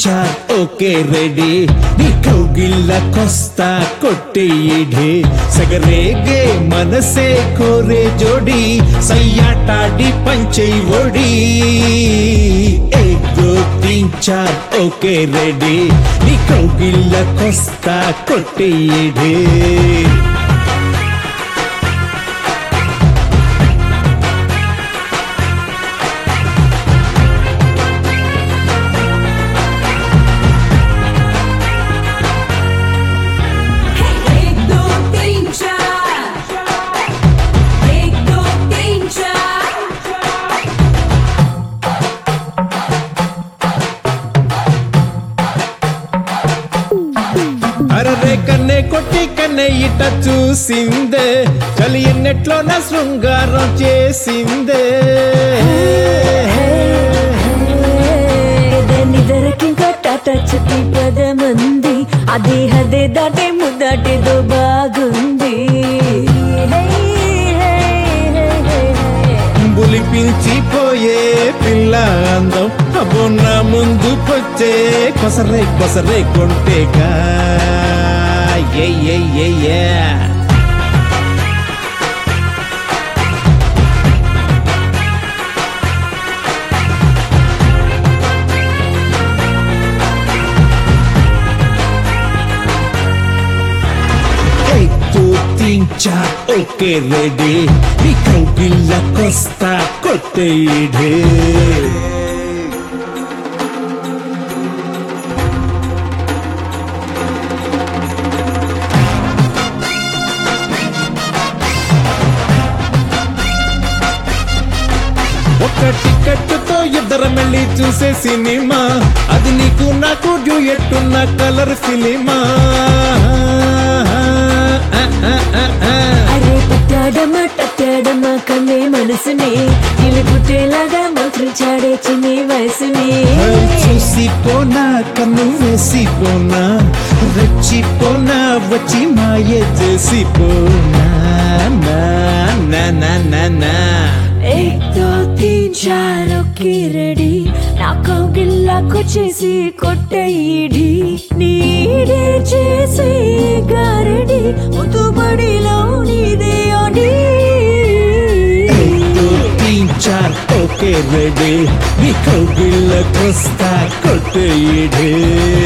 చార్ okay ready నీ కౌగిళ్ళకొస్తా కొట్టేయిడే సగరేగే మనసే కోరే జోడి సయ్యాటాడి పంచై ఒడి ఏక్ దో తీన్ చార్ ఓకే రెడీ నీ కౌగిళ్ళకొస్తా కొట్టేయిడే एक दो तीन चार एक दो तीन चार అరరే కన్నే కొట్టి కన్నే ఇట చూసిందే చలి ఎన్నెట్లో నా శృంగారం చేసిందే నిదరకింకా టాటా చెప్పి పదమంది అదే అదే దాటే ముద్దాటేదో బాగుంది హే, హే, హే, హే, హే. బులిపించిపోయే పిల్ల అందం అబ్బో నా ముందు కొచ్చే కొసరే కొసరే కొంటేగా ఏ ఏ ఏ ఏ एक दो तीन चार ओके रेडी నీ కౌగిళ్ళకొస్తా కొట్టేయిడే ఒక టికెట్తో ఇద్దరం వెళ్ళి చూసే సినిమా అది నీకు నాకు డ్యూయట్ ఉన్న కలర్ ఫిలిమా అరే పట్టాడమా టట్టాడమా కన్నే మనసుని నిలుపుటేలాగా మంత్రించాడే చిన్ని వయసుని చూసిపోనా కన్ను వేసిపోనా రెచ్చిపోనా వచ్చి మాయ చేసిపోనా నా నా నా నా నా एक दो तीन चार ఓకే రెడీ నా కౌగిల్లాకు చేసి కొట్టయిడి నీడే చేసి గారడి ముతుబడిలో నీదే అడి एक दो तीन चार ఓకే రెడీ నీ కౌగిళ్ళకొస్తా కొట్టేయిడే